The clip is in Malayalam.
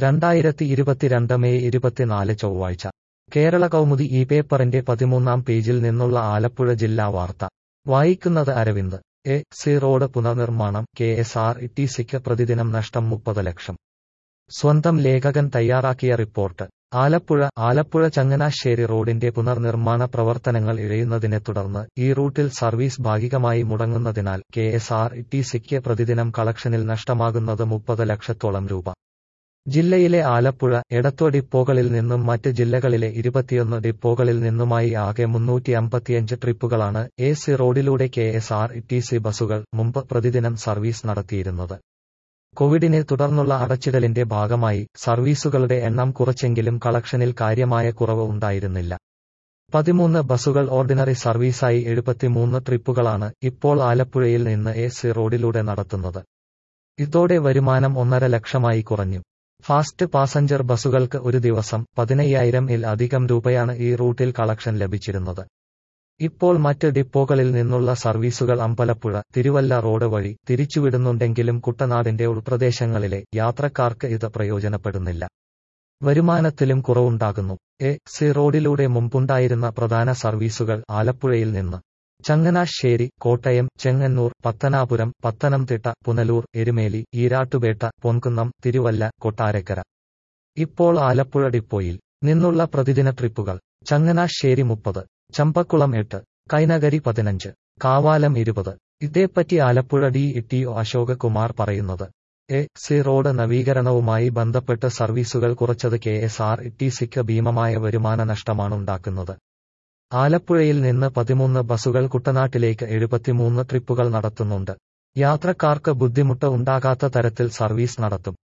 രണ്ടായിരത്തി ഇരുപത്തിരണ്ട് മെയ് ഇരുപത്തിനാല് ചൊവ്വാഴ്ച കേരള കൗമുദി ഈ പേപ്പറിന്റെ പതിമൂന്നാം പേജിൽ നിന്നുള്ള ആലപ്പുഴ ജില്ലാ വാർത്ത വായിക്കുന്നത് അരവിന്ദ് എ സി റോഡ് പുനർനിർമ്മാണം കെ എസ് ആർ ടി സിക്ക് പ്രതിദിനം നഷ്ടം മുപ്പത് ലക്ഷം സ്വന്തം ലേഖകൻ തയ്യാറാക്കിയ റിപ്പോർട്ട് ആലപ്പുഴ ആലപ്പുഴ ചങ്ങനാശ്ശേരി റോഡിന്റെ പുനർനിർമ്മാണ പ്രവർത്തനങ്ങൾ ഇഴയുന്നതിനെ തുടർന്ന് ഈ റൂട്ടിൽ സർവീസ് ഭാഗികമായി മുടങ്ങുന്നതിനാൽ കെ എസ് ആർ ടി സിക്ക് പ്രതിദിനം കളക്ഷനിൽ നഷ്ടമാകുന്നത് മുപ്പത് ലക്ഷത്തോളം രൂപ ജില്ലയിലെ ആലപ്പുഴ എടത്വ ഡിപ്പോകളിൽ നിന്നും മറ്റ് ജില്ലകളിലെ ഇരുപത്തിയൊന്ന് ഡിപ്പോകളിൽ നിന്നുമായി ആകെ മുന്നൂറ്റി അമ്പത്തിയഞ്ച് ട്രിപ്പുകളാണ് എ സി റോഡിലൂടെ K S R T C ബസുകൾ മുമ്പ് പ്രതിദിനം സർവീസ് നടത്തിയിരുന്നത് കോവിഡിനെ തുടർന്നുള്ള അടച്ചിടലിന്റെ ഭാഗമായി സർവീസുകളുടെ എണ്ണം കുറച്ചെങ്കിലും കളക്ഷനിൽ കാര്യമായ കുറവ് ഉണ്ടായിരുന്നില്ല പതിമൂന്ന് ബസുകൾ ഓർഡിനറി സർവീസായി എഴുപത്തിമൂന്ന് ട്രിപ്പുകളാണ് ഇപ്പോൾ ആലപ്പുഴയിൽ നിന്ന് എ സി റോഡിലൂടെ നടത്തുന്നത് ഇതോടെ വരുമാനം ഒന്നര ലക്ഷമായി കുറഞ്ഞു ഫാസ്റ്റ് പാസഞ്ചർ ബസുകൾക്ക് ഒരു ദിവസം പതിനയ്യായിരം ഇൽ അധികം രൂപയാണ് ഈ റൂട്ടിൽ കളക്ഷൻ ലഭിച്ചിരുന്നത് ഇപ്പോൾ മറ്റ് ഡിപ്പോകളിൽ നിന്നുള്ള സർവീസുകൾ അമ്പലപ്പുഴ തിരുവല്ല റോഡ് വഴി തിരിച്ചുവിടുന്നുണ്ടെങ്കിലും കുട്ടനാടിന്റെ ഉൾപ്രദേശങ്ങളിലെ യാത്രക്കാർക്ക് ഇത് പ്രയോജനപ്പെടുന്നില്ല വരുമാനത്തിലും കുറവുണ്ടാകുന്നു എ സി റോഡിലൂടെ മുമ്പുണ്ടായിരുന്ന പ്രധാന സർവീസുകൾ ആലപ്പുഴയിൽ നിന്ന് ചങ്ങനാശ്ശേരി കോട്ടയം ചെങ്ങന്നൂർ പത്തനാപുരം പത്തനംതിട്ട പുനലൂർ എരുമേലി ഈരാട്ടുപേട്ട പൊൻകുന്നം തിരുവല്ല കൊട്ടാരക്കര ഇപ്പോൾ ആലപ്പുഴ ഡിപ്പോയിൽ നിന്നുള്ള പ്രതിദിന ട്രിപ്പുകൾ ചങ്ങനാശ്ശേരി മുപ്പത് ചമ്പക്കുളം എട്ട് കൈനഗരി പതിനഞ്ച് കാവാലം ഇരുപത് ഇതേപ്പറ്റി Alappuzha D T O Ashok Kumar പറയുന്നത് എ സി റോഡ് നവീകരണവുമായി ബന്ധപ്പെട്ട് സർവീസുകൾ കുറച്ചത് കെ എസ് ആർ ടി സിക്ക് ഭീമമായ വരുമാന നഷ്ടമാണുണ്ടാക്കുന്നത് ആലപ്പുഴയിൽ നിന്ന് പതിമൂന്ന് ബസുകൾ കുട്ടനാട്ടിലേക്ക് എഴുപത്തിമൂന്ന് ട്രിപ്പുകൾ നടത്തുന്നുണ്ട് യാത്രക്കാർക്ക് ബുദ്ധിമുട്ട് ഉണ്ടാകാത്ത തരത്തിൽ സർവീസ് നടത്തും